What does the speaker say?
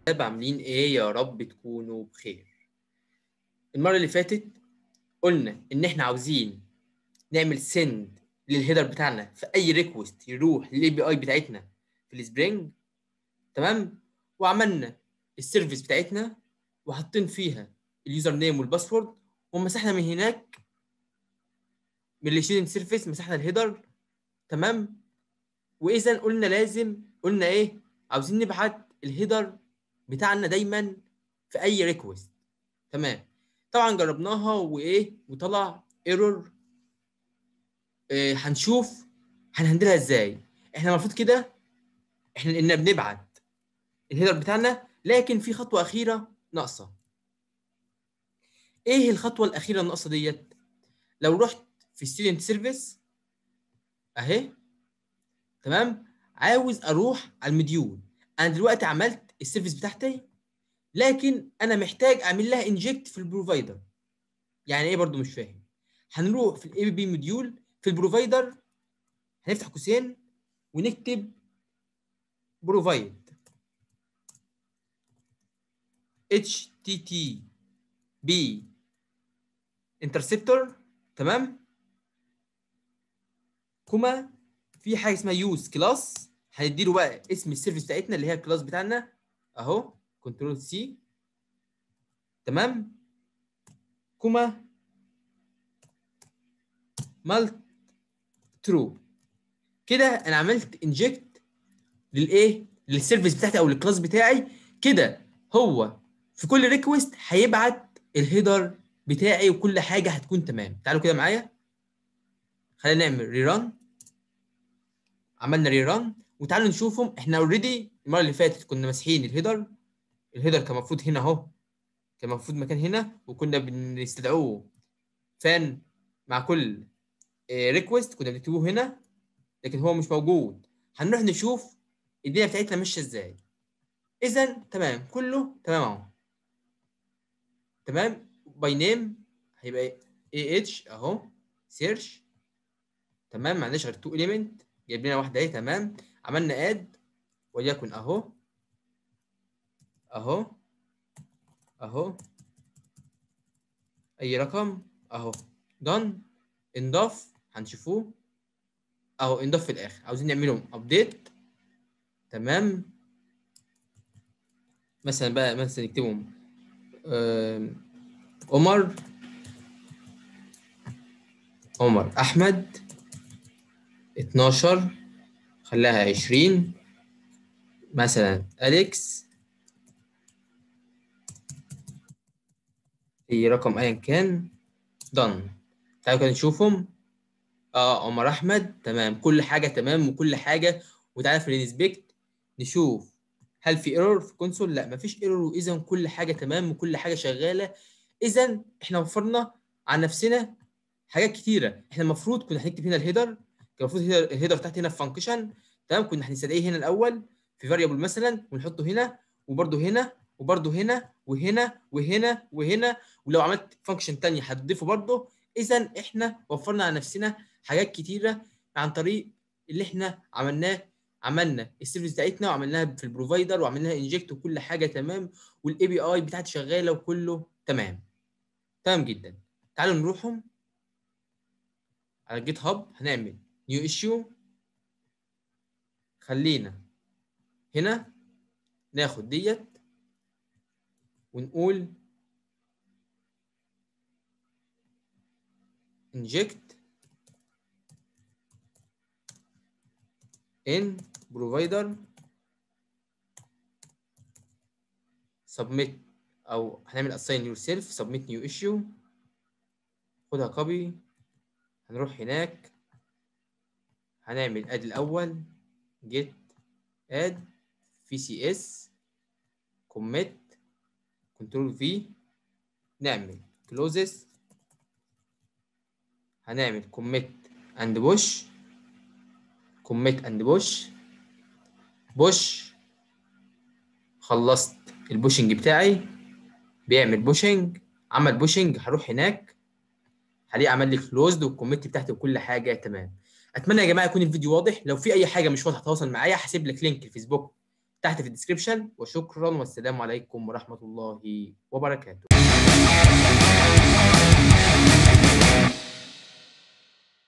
شباب عاملين ايه يا رب تكونوا بخير المره اللي فاتت قلنا ان احنا عاوزين نعمل سند للهيدر بتاعنا في اي ريكوست يروح للاي بي اي بتاعتنا في السبرينج تمام وعملنا السيرفيس بتاعتنا وحاطين فيها اليوزر نيم والباسورد ومسحنا من هناك من الستودنت سيرفيس مسحنا الهيدر تمام واذا قلنا لازم قلنا ايه عاوزين نبعت الهيدر بتاعنا دايما في اي ريكوست تمام طبعا جربناها وايه وطلع ايرور إيه هنشوف هنهندلها ازاي احنا المفروض كده احنا اننا بنبعت الهيدر بتاعنا لكن في خطوه اخيره ناقصه ايه الخطوه الاخيره الناقصه ديت لو رحت في ستودنت سيرفيس اهي تمام عاوز اروح على المديول انا دلوقتي عملت السيرفيس بتاعتي لكن انا محتاج اعمل لها انجكت في البروفايدر يعني ايه برضو مش فاهم هنروح في الاي بي بي موديول في البروفايدر هنفتح قوسين ونكتب بروفايد اتش تي تي بي انترسبتور تمام كوما في حاجه اسمها يوز كلاس هنديله بقى اسم السيرفيس بتاعتنا اللي هي الكلاس بتاعنا اهو كنترول سي تمام كوما مالت ترو كده انا عملت انجكت للايه للسيرفيس بتاعتي او الكلاس بتاعي كده هو في كل ريكوست هيبعت الهيدر بتاعي وكل حاجه هتكون تمام تعالوا كده معايا خلينا نعمل ريران عملنا ريران وتعالوا نشوفهم احنا اوريدي المره اللي فاتت كنا ماسحين الهيدر الهيدر كان المفروض هنا اهو كان المفروض مكان هنا وكنا بنستدعوه فان مع كل ريكوست كنا بنكتبوه هنا لكن هو مش موجود هنروح نشوف الدنيا بتاعتنا ماشيه ازاي اذا تمام كله تمام اهو تمام باي نيم هيبقى اي اتش اهو سيرش تمام ما عندناش غير تو اليمنت جايب لنا واحده اهي تمام عملنا اد وليكن اهو اهو اهو اي رقم اهو دون انضاف هنشوفوه اهو انضاف في الاخر عاوزين نعملهم ابديت تمام مثلا بقى مثلا نكتبهم عمر عمر احمد 12 خلاها 20 مثلا اليكس اي رقم ايا كان دن تعالوا كده نشوفهم اه عمر احمد تمام كل حاجه تمام وكل حاجه وتعالى في الانسبكت نشوف هل في ايرور في كونسول لا مفيش ايرور واذا كل حاجه تمام وكل حاجه شغاله اذا احنا وفرنا عن نفسنا حاجات كتيره احنا المفروض كنا هنكتب هنا الهيدر كان المفروض الهيدر بتاعتي هنا في فانكشن تمام كنا هنستدعيه هنا الاول في فاريبل مثلا ونحطه هنا وبرده هنا وبرده هنا وهنا وهنا وهنا ولو عملت فانكشن ثانيه هتضيفه برده اذا احنا وفرنا على نفسنا حاجات كتيره عن طريق اللي احنا عملناه عملنا السيرفيس بتاعتنا وعملناها في البروفايدر وعملناها انجكت وكل حاجه تمام والاي بي اي بتاعتي شغاله وكله تمام تمام جدا تعالوا نروحهم على جيت هاب هنعمل نيو ايشيو خلينا هنا ناخد ديت ونقول inject in provider submit او هنعمل assign yourself submit new issue خدها copy هنروح هناك هنعمل اد الاول get add vcs commit control v نعمل closes هنعمل commit and push commit and push push خلصت البوشنج بتاعي بيعمل بوشنج عمل بوشنج هروح هناك هلاقيه عمل لي كلوزد والكوميت بتاعتي وكل حاجه تمام اتمنى يا جماعه يكون الفيديو واضح لو في اي حاجه مش واضحه تواصل معايا هسيب لك لينك الفيسبوك تحت في الديسكربشن وشكرا والسلام عليكم ورحمه الله وبركاته